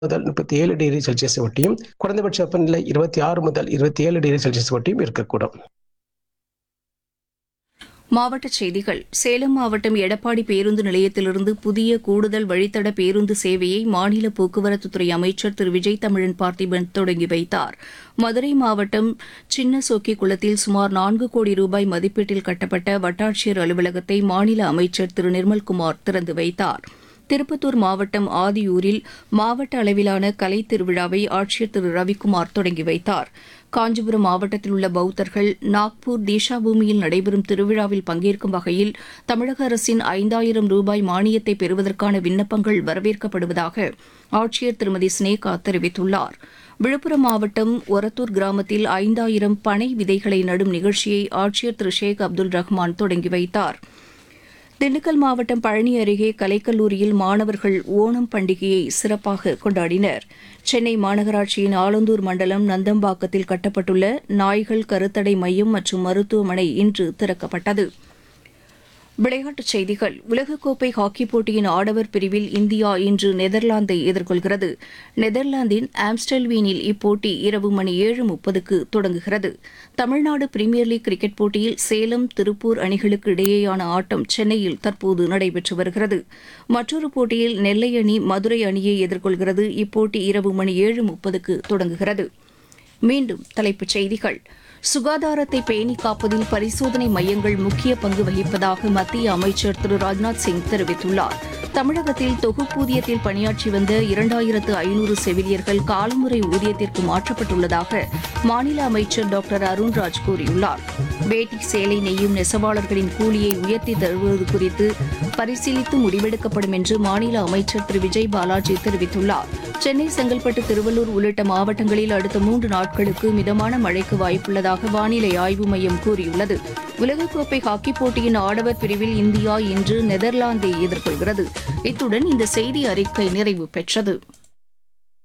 முதல் முப்பத்தி ஏழு டிகிரி செல்சியஸ் ஒட்டியும் குறைந்தபட்ச வெப்பநிலை இருபத்தி ஆறு முதல் இருபத்தி ஏழு டிகிரி செல்சியஸ் ஒட்டியும் இருக்கக்கூடும் மாவட்டச் செய்திகள் சேலம் மாவட்டம் எடப்பாடி பேருந்து நிலையத்திலிருந்து புதிய கூடுதல் வழித்தட பேருந்து சேவையை மாநில போக்குவரத்துத்துறை அமைச்சர் திரு விஜய் தமிழன் பார்த்திபன் தொடங்கி வைத்தார் மதுரை மாவட்டம் சின்ன சோக்கி குளத்தில் சுமார் நான்கு கோடி ரூபாய் மதிப்பீட்டில் கட்டப்பட்ட வட்டாட்சியர் அலுவலகத்தை மாநில அமைச்சர் திரு நிர்மல்குமார் திறந்து வைத்தார் திருப்பத்தூர் மாவட்டம் ஆதியூரில் மாவட்ட அளவிலான கலைத் திருவிழாவை ஆட்சியர் திரு ரவிக்குமார் தொடங்கி வைத்தார் காஞ்சிபுரம் மாவட்டத்தில் உள்ள பௌத்தர்கள் நாக்பூர் தீஷா பூமியில் நடைபெறும் திருவிழாவில் பங்கேற்கும் வகையில் தமிழக அரசின் ஐந்தாயிரம் ரூபாய் மானியத்தை பெறுவதற்கான விண்ணப்பங்கள் வரவேற்கப்படுவதாக ஆட்சியர் திருமதி ஸ்னேகா தெரிவித்துள்ளார் விழுப்புரம் மாவட்டம் ஒரத்தூர் கிராமத்தில் ஐந்தாயிரம் பனை விதைகளை நடும் நிகழ்ச்சியை ஆட்சியர் திரு ஷேக் அப்துல் ரஹ்மான் தொடங்கி வைத்தார் திண்டுக்கல் மாவட்டம் பழனி அருகே கலைக்கல்லூரியில் மாணவர்கள் ஓணம் பண்டிகையை சிறப்பாக கொண்டாடினர் சென்னை மாநகராட்சியின் ஆலந்தூர் மண்டலம் நந்தம்பாக்கத்தில் கட்டப்பட்டுள்ள நாய்கள் கருத்தடை மையம் மற்றும் மருத்துவமனை இன்று திறக்கப்பட்டது விளையாட்டுச் செய்திகள் உலகக்கோப்பை ஹாக்கிப் போட்டியின் ஆடவர் பிரிவில் இந்தியா இன்று நெதர்லாந்தை எதிர்கொள்கிறது நெதர்லாந்தின் ஆம்ஸ்டல்வீனில் இப்போட்டி இரவு மணி ஏழு முப்பதுக்கு தொடங்குகிறது தமிழ்நாடு பிரீமியர் லீக் கிரிக்கெட் போட்டியில் சேலம் திருப்பூர் அணிகளுக்கு இடையேயான ஆட்டம் சென்னையில் தற்போது நடைபெற்று வருகிறது மற்றொரு போட்டியில் நெல்லை அணி மதுரை அணியை எதிர்கொள்கிறது இப்போட்டி இரவு மணி ஏழு முப்பதுக்கு தொடங்குகிறது மீண்டும் தலைப்புச் செய்திகள் சுகாதாரத்தை பேணி காப்பதில் பரிசோதனை மையங்கள் முக்கிய பங்கு வகிப்பதாக மத்திய அமைச்சர் திரு ராஜ்நாத் சிங் தெரிவித்துள்ளார் தமிழகத்தில் தொகுப்பூதியத்தில் பணியாற்றி வந்த இரண்டாயிரத்து ஐநூறு செவிலியர்கள் காலமுறை ஊதியத்திற்கு மாற்றப்பட்டுள்ளதாக மாநில அமைச்சர் டாக்டர் அருண்ராஜ் கூறியுள்ளார் வேட்டி சேலை நெய்யும் நெசவாளர்களின் கூலியை உயர்த்தி தருவது குறித்து பரிசீலித்து முடிவெடுக்கப்படும் என்று மாநில அமைச்சர் திரு விஜய் பாலாஜி தெரிவித்துள்ளார் சென்னை செங்கல்பட்டு திருவள்ளூர் உள்ளிட்ட மாவட்டங்களில் அடுத்த மூன்று நாட்களுக்கு மிதமான மழைக்கு வாய்ப்புள்ளதாக வானிலை ஆய்வு மையம் கூறியுள்ளது உலகக்கோப்பை ஹாக்கிப் போட்டியின் ஆடவர் பிரிவில் இந்தியா இன்று நெதர்லாந்தை எதிர்கொள்கிறது இத்துடன் இந்த செய்தி அறிக்கை நிறைவு பெற்றது